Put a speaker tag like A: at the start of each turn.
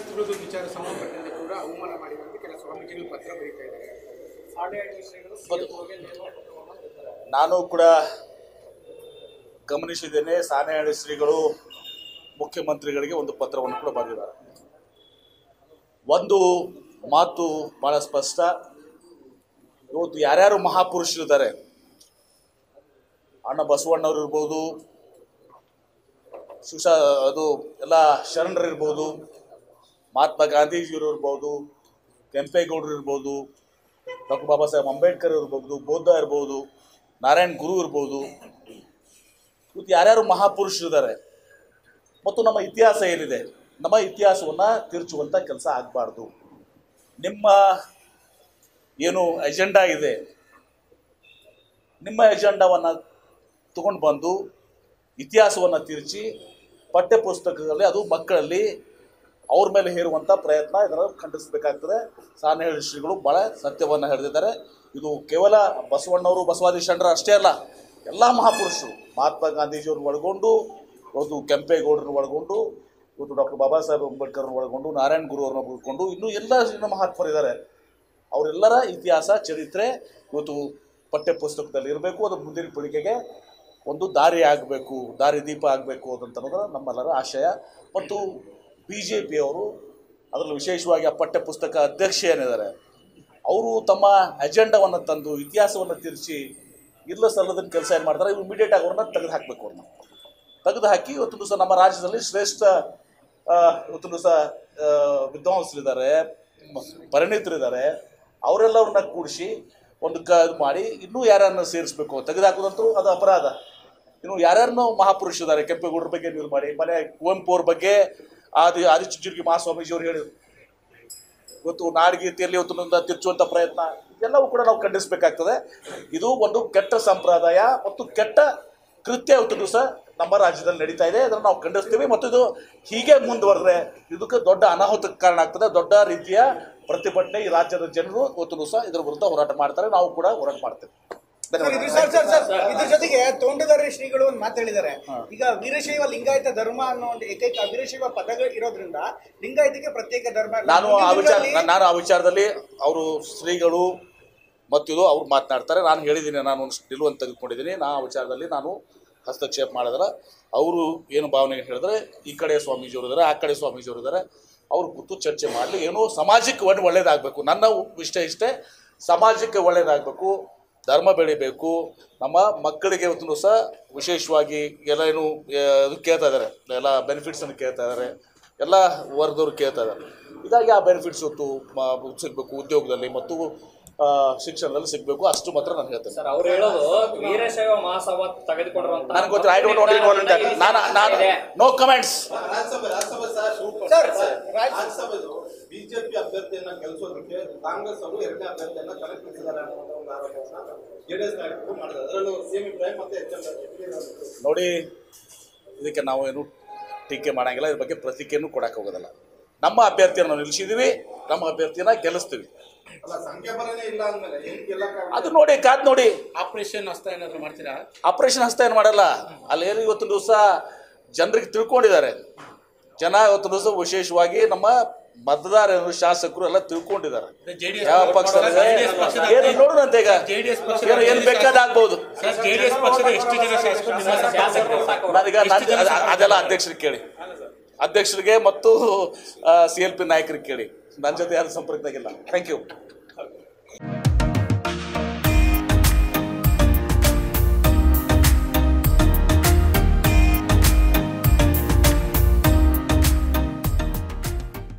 A: ವಿರೋಧದ ವಿಚಾರ ಸಂಬಂಧಪಟ್ಟಂತೆ ಕೂಡ ಅವಮಾನ ಮಾಡಿದಂತೆ ಕೆಲ ಸ್ವಾಮೀಜಿಗಳು ಪತ್ರ ಬರೀತಾ ಇದ್ದಾರೆ ಸಾಣೆಹಳ್ಳಿ ಶ್ರೀಗಳು ಸಿಎಂಒಗೆ ನೇಮಪತ್ರವನ್ನು ನೀಡಿದ್ದಾರೆ.
B: ನಾನು ಕೂಡ ಗಮನಿಸಿದ್ದೇನೆ ಸಾಣೆಹಳ್ಳಿ ಶ್ರೀಗಳು ಮುಖ್ಯಮಂತ್ರಿಗಳಿಗೆ ಒಂದು ಪತ್ರವನ್ನು ಕೂಡ ಬರೆದಿದ್ದಾರೆ ಒಂದು ಮಾತು ಭಾಳ ಸ್ಪಷ್ಟ ಇವತ್ತು ಯಾರ್ಯಾರು ಮಹಾಪುರುಷರಿದ್ದಾರೆ ಅಣ್ಣ ಬಸವಣ್ಣವ್ರು ಇರ್ಬೋದು ಶಿವಸ ಅದು ಎಲ್ಲ ಶರಣರು ಇರ್ಬೋದು ಮಹಾತ್ಮ ಗಾಂಧೀಜಿಯವರು ಇರ್ಬೋದು ಕೆಂಪೇಗೌಡರು ಇರ್ಬೋದು ಡಾಕ್ಟರ್ ಬಾಬಾ ಸಾಹೇಬ್ ಅಂಬೇಡ್ಕರ್ ಇರ್ಬೋದು ಬೌದ್ಧ ಇರ್ಬೋದು ನಾರಾಯಣ್ ಗುರು ಇರ್ಬೋದು ಇವತ್ತು ಯಾರ್ಯಾರು ಮಹಾಪುರುಷರಿದ್ದಾರೆ ಮತ್ತು ನಮ್ಮ ಇತಿಹಾಸ ಏನಿದೆ ನಮ್ಮ ಇತಿಹಾಸವನ್ನು ತಿರುಚುವಂಥ ಕೆಲಸ ಆಗಬಾರ್ದು ನಿಮ್ಮ ಏನು ಎಜೆಂಡಾ ಇದೆ ನಿಮ್ಮ ಎಜೆಂಡಾವನ್ನು ತಗೊಂಡು ಬಂದು ಇತಿಹಾಸವನ್ನು ತಿರುಚಿ ಪಠ್ಯ ಪುಸ್ತಕಗಳಲ್ಲಿ ಅದು ಮಕ್ಕಳಲ್ಲಿ ಅವ್ರ ಮೇಲೆ ಹೇರುವಂಥ ಪ್ರಯತ್ನ ಇದನ್ನು ಖಂಡಿಸಬೇಕಾಗ್ತದೆ ಸಾಣೆಹಳ್ಳಿ ಶ್ರೀಗಳು ಭಾಳ ಸತ್ಯವನ್ನು ಹೇಳಿದ್ದಾರೆ ಇದು ಕೇವಲ ಬಸವಣ್ಣವರು ಬಸವಾದಿ ಶರಣರು ಅಷ್ಟೇ ಅಲ್ಲ ಎಲ್ಲ ಮಹಾಪುರುಷರು ಮಹಾತ್ಮ ಗಾಂಧೀಜಿಯವ್ರನ್ನ ಒಳಗೊಂಡು ಇವತ್ತು ಕೆಂಪೇಗೌಡರನ್ನ ಒಳಗೊಂಡು ಇವತ್ತು ಡಾಕ್ಟರ್ ಬಾಬಾ ಸಾಹೇಬ್ ಅಂಬೇಡ್ಕರ್ನ ಒಳಗೊಂಡು ನಾರಾಯಣ್ ಗುರು ಅವ್ರನ್ನ ಒಳಗೊಂಡು ಇನ್ನೂ ಎಲ್ಲ ಜನ ಮಹಾತ್ಮರಿದ್ದಾರೆ ಅವರೆಲ್ಲರ ಇತಿಹಾಸ ಚರಿತ್ರೆ ಇವತ್ತು ಪಠ್ಯ ಪುಸ್ತಕದಲ್ಲಿ ಇರಬೇಕು ಅದು ಮುಂದಿನ ಪೀಳಿಗೆಗೆ ಒಂದು ದಾರಿ ಆಗಬೇಕು ದಾರಿ ದೀಪ ಆಗಬೇಕು ಅನ್ನೋದು ನಮ್ಮೆಲ್ಲರ ಆಶಯ ಮತ್ತು ಬಿ ಜೆ ಪಿಯವರು ಅದರಲ್ಲಿ ವಿಶೇಷವಾಗಿ ಆ ಪಠ್ಯ ಪುಸ್ತಕ ಅಧ್ಯಕ್ಷ ಏನಿದ್ದಾರೆ ಅವರು ತಮ್ಮ ಅಜೆಂಡಾವನ್ನು ತಂದು ಇತಿಹಾಸವನ್ನು ತಿರುಚಿ ಇಲ್ಲ ಸಲ್ಲದ ಕೆಲಸ ಏನು ಮಾಡ್ತಾರೆ ಇವ್ರು ಇಮಿಡಿಯೇಟ್ ಆಗಿ ಅವ್ರನ್ನ ತೆಗೆದು ಹಾಕಬೇಕು ಅವ್ರನ್ನ ತೆಗೆದು ಹಾಕಿ ಇವತ್ತು ದಿವಸ ನಮ್ಮ ರಾಜ್ಯದಲ್ಲಿ ಶ್ರೇಷ್ಠ ಆ, ಇವತ್ತು ದಿವಸ ಆ, ವಿದ್ವಾಂಸರಿದ್ದಾರೆ ಮ- ಪರಿಣಿತರಿದ್ದಾರೆ ಅವರೆಲ್ಲವ್ರನ್ನ ಕೂಡಿಸಿ ಒಂದು ಕ ಇದು ಮಾಡಿ ಇನ್ನೂ ಯಾರನ್ನು ಸೇರಿಸ್ಬೇಕು ತೆಗೆದುಹಾಕೋದಂತೂ ಅದು ಅಪರಾಧ ಇನ್ನು ಯಾರ್ಯಾರನ್ನೋ ಮಹಾಪುರುಷರಿದ್ದಾರೆ ಕೆಂಪೇಗೌಡರ ಬಗ್ಗೆ ನೀವು ಮಾಡಿ ಮನೆ ಕುವೆಂಪು ಅವ್ರ ಬಗ್ಗೆ ಆದಿ ಆದಿಚುಂಚುರ್ಗಿ ಮಹಾಸ್ವಾಮೀಜಿ ಅವರು ಹೇಳಿದ್ರು ಇವತ್ತು ನಾಡಗೀತೆಯಲ್ಲಿ ಇವತ್ತು ನೊಂದ ತಿರುಚುವಂಥ ಪ್ರಯತ್ನ ಇದೆಲ್ಲವೂ ಕೂಡ ನಾವು ಖಂಡಿಸಬೇಕಾಗ್ತದೆ ಇದು ಒಂದು ಕೆಟ್ಟ ಸಂಪ್ರದಾಯ ಮತ್ತು ಕೆಟ್ಟ ಕೃತ್ಯ ಇವತ್ತು ದಿವಸ ನಮ್ಮ ರಾಜ್ಯದಲ್ಲಿ ನಡೀತಾ ಇದೆ ಅದನ್ನು ನಾವು ಖಂಡಿಸ್ತೀವಿ ಮತ್ತು ಇದು ಹೀಗೆ ಮುಂದುವರೆದ್ರೆ ಇದಕ್ಕೆ ದೊಡ್ಡ ಅನಾಹುತಕ್ಕೆ ಕಾರಣ ಆಗ್ತದೆ ದೊಡ್ಡ ರೀತಿಯ ಪ್ರತಿಭಟನೆ ಈ ರಾಜ್ಯದ ಜನರು ಇವತ್ತು ದಿವಸ ಇದ್ರ ವಿರುದ್ಧ ಹೋರಾಟ ಮಾಡ್ತಾರೆ ನಾವು ಕೂಡ ಹೋರಾಟ ಮಾಡ್ತೇವೆ
C: ಸರ್,
B: ಧನ್ಯವಾದ
C: ಇದು- ಸರ್, ಸರ್, ಸರ್, ಇದ್ರ ಜೊತೆಗೆ ತೋಂಟದಾರ್ಯ ಶ್ರೀಗಳು ಒಂದು ಮಾತು ಹೇಳಿದ್ದಾರೆ ಈಗ ವೀರಶೈವ ಲಿಂಗಾಯತ ಧರ್ಮ ಅನ್ನೋ ಒಂದು ಏಕೈಕ ವೀರಶೈವ ಪದಗಳು ಇರೋದ್ರಿಂದ ಲಿಂಗಾಯತಿಗೆ ಪ್ರತ್ಯೇಕ ಧರ್ಮ ಇಲ್ಲ.
B: ನಾನು ಆ ವಿಚಾರ
C: ಮುಂದಿನ
B: ನಾನು ಆ ವಿಚಾರದಲ್ಲಿ ಅವರು ಶ್ರೀಗಳು ಮತ್ತು ಇದು ಅವ್ರು ಮಾತನಾಡ್ತಾರೆ ನಾನು ಹೇಳಿದ್ದೀನಿ ನಾನು ಒಂದು ನಿಲುವನ್ನು ತೆಗೆದುಕೊಂಡಿದ್ದೀನಿ ನಾ ಆ ವಿಚಾರದಲ್ಲಿ ನಾನು ಹಸ್ತಕ್ಷೇಪ ಮಾಡಿದ್ರೆ ಅವರು ಏನು ಭಾವನೆ ಹೇಳಿದ್ರೆ ಈ ಕಡೆ ಸ್ವಾಮೀಜಿಯವರು ಇದ್ದಾರೆ ಆ ಕಡೆ ಸ್ವಾಮೀಜಿಯವರು ಇದ್ದಾರೆ ಅವ್ರು ಕೂತು ಚರ್ಚೆ ಮಾಡಲಿ ಏನೋ ಸಮಾಜಕ್ಕೆ ಒಳ್ಳೆ ಒಳ್ಳೇದಾಗಬೇಕು ನನ್ನ ಇಷ್ಟ ಇಷ್ಟೇ ಸಮಾಜಕ್ಕೆ ಒಳ್ಳೇದಾಗಬೇಕು ಧರ್ಮ ಬೆಳಿಬೇಕು ನಮ್ಮ ಮಕ್ಕಳಿಗೆ ಇವತ್ತು ದಿವಸ ವಿಶೇಷವಾಗಿ ಎಲ್ಲ ಏನು ಆ, ಇದು ಕೇಳ್ತಾ ಇದ್ದಾರೆ ಎಲ್ಲ ಬೆನಿಫಿಟ್ಸನ್ನು ಕೇಳ್ತಾ ಇದ್ದಾರೆ ಎಲ್ಲ ವರ್ಗದವ್ರು ಕೇಳ್ತಾ ಇದ್ದಾರೆ ಹೀಗಾಗಿ ಆ ಬೆನಿಫಿಟ್ಸ್ ಇವತ್ತು ಮ- ಸಿಗಬೇಕು ಉದ್ಯೋಗದಲ್ಲಿ ಮತ್ತು ಆ, ಶಿಕ್ಷಣದಲ್ಲಿ ಸಿಗಬೇಕು ಅಷ್ಟು ಮಾತ್ರ ನಾನು ಹೇಳ್ತೇನೆ
D: ಸರ್ ಅವ್ರು ಹೇಳೋದು ವೀರಶೈವ ಮಹಾಸಭಾ ತೆಗೆದುಕೊಂಡಿರುವಂತ
B: ನನಗೆ ಗೊತ್ತಿಲ್ಲ I don't want involve in ನಾನು ನಾನು ನೋ ಕಮೆಂಟ್ಸ್
E: ರಾಜ್ಯಸಭೆ ರಾಜ್ಯಸಭೆ ಸರ್
C: ಸರ್, ಸರ್, ರಾಜ್ಯ-
E: ರಾಜ್ಯಸಭೆದು ಬಿಜೆಪಿ ಅಭ್ಯರ್ಥಿಯನ್ನ ಗೆಲ್ಲಿಸೋದಕ್ಕೆ ಕಾಂಗ್ರೆಸ್ ಅವರು ಎರಡನೇ ಅಭ್ಯರ್ಥಿಯನ್ನ ಕಣಕ್ಕಿಳಿಸಿದ್ದಾರೆ ಅನ್ನೋ ಒಂದು ಆರೋಪವನ್ನ ಜೆಡಿಎಸ್ ನಾಯಕರು ಮಾಡಿದ್ದಾರೆ ಅದರಲ್ಲೂ ಸಿಎಂ ಇಬ್ರಾಹಿಂ ಮತ್ತೆ ಎಚ್ ಎಂ
B: ನೋಡಿ ಇದಕ್ಕೆ ನಾವು ಏನು ಟೀಕೆ ಮಾಡಂಗಿಲ್ಲ ಇದ್ರ ಬಗ್ಗೆ ಪ್ರತಿಕೆಯನ್ನು ಕೊಡಕ್ಕೆ ಹೋಗೋದಿಲ್ಲ ನಮ್ಮ ಅಭ್ಯರ್ಥಿಯನ್ನು ನಿಲ್ಲಿಸಿದ್ದೀವಿ ನಮ್ಮ ಅಭ್ಯರ್ಥಿನ ಗೆಲ್ಲಿಸ್ತೀವಿ
E: ಅಲ್ಲ ಸಂಖ್ಯಾಬಲನೇ ಇಲ್ಲ ಅಂದ್ಮೇಲೆ ಹೆಂಗ್ ಗೆಲ್ಲಕ್ಕಾಗ
B: ಅದು ನೋಡಿ ಕಾದ್ ನೋಡಿ
A: ಆಪರೇಷನ್ ಹಸ್ತ ಏನಾದ್ರು ಮಾಡ್ತೀರಾ
B: ಆಪರೇಷನ್ ಹಸ್ತ ಏನು ಮಾಡಲ್ಲ ಅಲ್ಲಿ ಏನು ಇವತ್ತು ದಿವಸ ಜನರಿಗೆ ತಿಳ್ಕೊಂಡಿದ್ದಾರೆ ಜನ ಇವತ್ತು ದಿವಸ ವಿಶೇಷವಾಗಿ ನಮ್ಮ ಮತದಾರರು ಶಾಸಕರು ಎಲ್ಲ ತಿಳ್ಕೊಂಡಿದ್ದಾರೆ ಯಾವ ಪಕ್ಷ ಏನು ನೋಡೋಣಂತೆ ಈಗ ಏನು ಏನು ಬೇಕಾದಾಗ್ಬೋದು
A: ಜೆಡಿಎಸ್ ಪಕ್ಷದ ಎಷ್ಟು ಜನ ಶಾಸಕರು ನಿಮ್ಮ
D: ಶಾಸಕರು ಸಾಕು
B: ನನಗ ನಾನ್- ಅದ್- ಅದೆಲ್ಲ ಅಧ್ಯಕ್ಷರಿಗೆ ಕೇಳಿ ಅಧ್ಯಕ್ಷರಿಗೆ ಮತ್ತು ಸಿ ಎಲ್ ಪಿ ನಾಯಕರಿಗೆ ಕೇಳಿ ನನ್ನ ಜೊತೆ ಯಾರು ಸಂಪರ್ಕದಾಗಿಲ್ಲ ಥ್ಯಾಂಕ್ ಯು